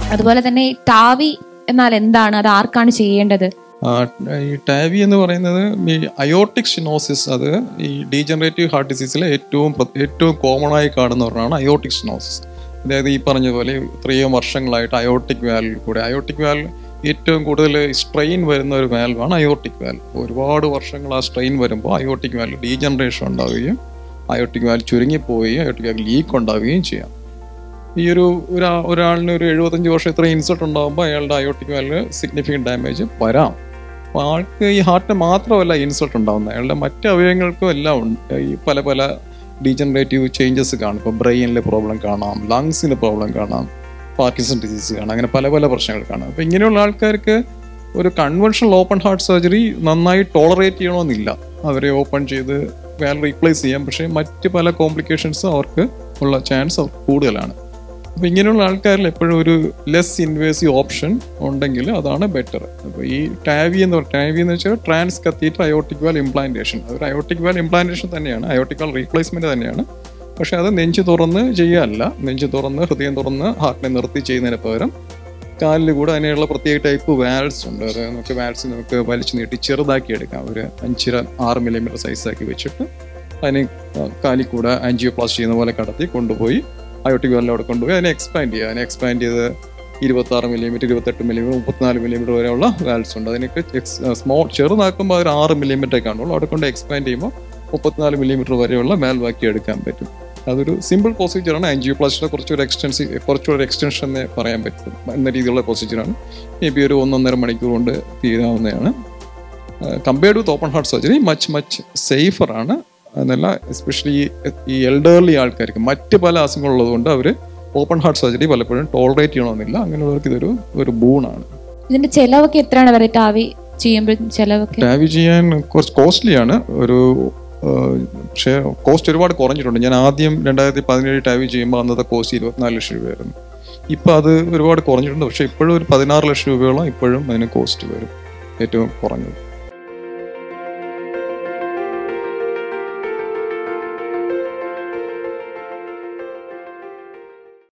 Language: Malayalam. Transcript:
അതുപോലെ തന്നെ ഈ ടാവി എന്നാൽ എന്താണ് അത് ആർക്കാണ് ചെയ്യേണ്ടത് ആ, ഈ ടാവി എന്ന് പറയുന്നത് ഈ അയോട്ടിക് ഷിനോസിസ് അത് ഈ ഡീജനറേറ്റീവ് ഹാർട്ട് ഡിസീസിലെ ഏറ്റവും പ്ര- ഏറ്റവും കോമൺ ആയി കാണുന്ന ഒരെണ്ണമാണ് അയോട്ടിക് ഷിനോസിസ് അതായത് ഈ പറഞ്ഞ പോലെ ഇത്രയും വർഷങ്ങളായിട്ട് അയോട്ടിക് വാൽവ് കൂടെ അയോട്ടിക് വാൽവ് ഏറ്റവും കൂടുതൽ സ്ട്രെയിൻ വരുന്ന ഒരു വാൽവാണ് അയോട്ടിക് വാൽവ് ഒരുപാട് വർഷങ്ങൾ ആ സ്ട്രെയിൻ വരുമ്പോൾ അയോട്ടിക് വാൽവ് ഡീജനറേഷൻ ഉണ്ടാവുകയും അയോട്ടിക് വാൽവ് ചുരുങ്ങിപ്പോവുകയും അയോട്ടിക് വാൽവ് ലീക്ക് ഉണ്ടാവുകയും ചെയ്യാം ഈ ഒരു ഒരാ ഒരാളിന് ഒരു എഴുപത്തഞ്ച് വർഷം ഇത്ര ഇൻസൾട്ട് ഉണ്ടാകുമ്പോൾ അയാളുടെ അയോട്ടിക് വാലിന് സിഗ്നിഫിക്കൻറ്റ് ഡാമേജ് വരാം അപ്പോൾ ആൾക്ക് ഈ ഹാർട്ടിന് മാത്രമല്ല ഇൻസൾട്ട് ഉണ്ടാകുന്നത് അയാളുടെ മറ്റ് അവയവങ്ങൾക്കും എല്ലാം ഉണ്ട് ഈ പല പല ഡീജനറേറ്റീവ് ചേഞ്ചസ് കാണും ഇപ്പോൾ ബ്രെയിനിലെ പ്രോബ്ലം കാണാം ലങ്സിന് പ്രോബ്ലം കാണാം പാർക്കിൻസൺ ഡിസീസ് കാണാം അങ്ങനെ പല പല പ്രശ്നങ്ങൾ കാണാം അപ്പോൾ ഇങ്ങനെയുള്ള ആൾക്കാർക്ക് ഒരു കൺവെൻഷണൽ ഓപ്പൺ ഹാർട്ട് സർജറി നന്നായി ടോളറേറ്റ് ചെയ്യണമെന്നില്ല അവരെ ഓപ്പൺ ചെയ്ത് വാൽ റീപ്ലേസ് ചെയ്യാം പക്ഷേ മറ്റ് പല കോംപ്ലിക്കേഷൻസ് അവർക്ക് ഉള്ള ചാൻസ് കൂടുതലാണ് അപ്പോൾ ഇങ്ങനെയുള്ള ആൾക്കാരിൽ എപ്പോഴും ഒരു ലെസ് ഇൻവേസീവ് ഓപ്ഷൻ ഉണ്ടെങ്കിൽ അതാണ് ബെറ്റർ അപ്പോൾ ഈ ടാവി എന്ന് പറയുന്നത് ടാവി എന്ന് വെച്ചാൽ transcatheter aortic valve implantation അതൊരു അയോട്ടിക് വാൽ ഇംപ്ലാന്റേഷൻ തന്നെയാണ് അയോട്ടിക് വാൽ റീപ്ലേസ്മെന്റ് തന്നെയാണ് പക്ഷെ അത് നെഞ്ച് തുറന്ന് ചെയ്യാനല്ല നെഞ്ച് തുറന്ന് ഹൃദയം തുറന്ന് ഹാർട്ടിനെ നിർത്തി ചെയ്യുന്നതിന് പകരം കാലിൽ കൂടെ അതിനുള്ള പ്രത്യേക ടൈപ്പ് വാൽസ് ഉണ്ട് അത് നമുക്ക് വാൽസ് നമുക്ക് വലിച്ചു നീട്ടി ചെറുതാക്കി എടുക്കാം ഒരു അഞ്ചര ആറ് മില്ലിമീറ്റർ സൈസാക്കി വെച്ചിട്ട് അതിന് കാലിൽ കൂടെ ആൻജിയോപ്ലാസ്റ്റ് ചെയ്യുന്ന പോലെ കടത്തി കൊണ്ടുപോയി അയോട്ടിക് വാലിൽ അവിടെ കൊണ്ടുപോയി അതിനെ എക്സ്പാൻഡ് ചെയ്യുക അതിനെ എക്സ്പാൻഡ് ചെയ്ത് ഇരുപത്തി ആറ് മില്ലിമീറ്റർ ഇരുപത്തെട്ട് മില്ലിമീറ്റർ മുപ്പത്തിനാല് മില്ലിമീറ്റർ വരെയുള്ള വാൽസ് ഉണ്ട് അതിനൊക്കെ സ്മോൾ ചെറുതാക്കുമ്പോൾ ഒരു ആറ് മില്ലിമീറ്റർ കാണുള്ളൂ അവിടെ കൊണ്ട് എക്സ്പാൻഡ് ചെയ്യുമ്പോൾ മുപ്പത്തിനാല് മില്ലിമീറ്റർ വരെയുള്ള വാൽവാക്കി എടുക്കാൻ പറ്റും അതൊരു സിമ്പിൾ പ്രൊസീജിയറാണ് ആൻജിയോപ്ലാസ്റ്റിയുടെ കുറച്ചൊരു എക്സ്റ്റൻസീവ് കുറച്ചുകൂടെ എക്സ്റ്റൻഷൻ എന്നേ പറയാൻ പറ്റും എന്ന രീതിയിലുള്ള പ്രൊസീജിയറാണ് മേ ബി ഒരു ഒന്നൊന്നര മണിക്കൂർ കൊണ്ട് തീരാവുന്നതാണ് compared with open heart surgery much much സേഫറാണ് എന്നല്ല എസ്പെഷ്യലി ഈ എൽഡർലി ആൾക്കാർക്ക് മറ്റ് പല അസുഖങ്ങളുള്ളത് കൊണ്ട് അവർ ഓപ്പൺ ഹാർട്ട് സർജറി പലപ്പോഴും ടോളറേറ്റ് ചെയ്യണമെന്നില്ല അങ്ങനെയുള്ളവർക്ക് ഇതൊരു ഒരു ബൂണാണ് ഇതിന്റെ ചെലവൊക്കെ എത്രയാണ് വരെ ടാവി ചെയ്യുമ്പോൾ ചെലവൊക്കെ ടാവി ചെയ്യാൻ കുറച്ച് കോസ്റ്റ്ലിയാണ് ഒരു ആ, പക്ഷേ കോസ്റ്റ് ഒരുപാട് കുറഞ്ഞിട്ടുണ്ട് ഞാൻ ആദ്യം രണ്ടായിരത്തി പതിനേഴ് ടാവി ചെയ്യുമ്പോൾ അന്നത്തെ കോസ്റ്റ് ഇരുപത്തിനാല് ലക്ഷം രൂപയായിരുന്നു ഇപ്പം അത് ഒരുപാട് കുറഞ്ഞിട്ടുണ്ട് പക്ഷേ ഇപ്പോഴും ഒരു പതിനാറ് ലക്ഷം രൂപയോളം ഇപ്പോഴും അതിന് കോസ്റ്റ് വരും ഏറ്റവും കുറഞ്ഞത്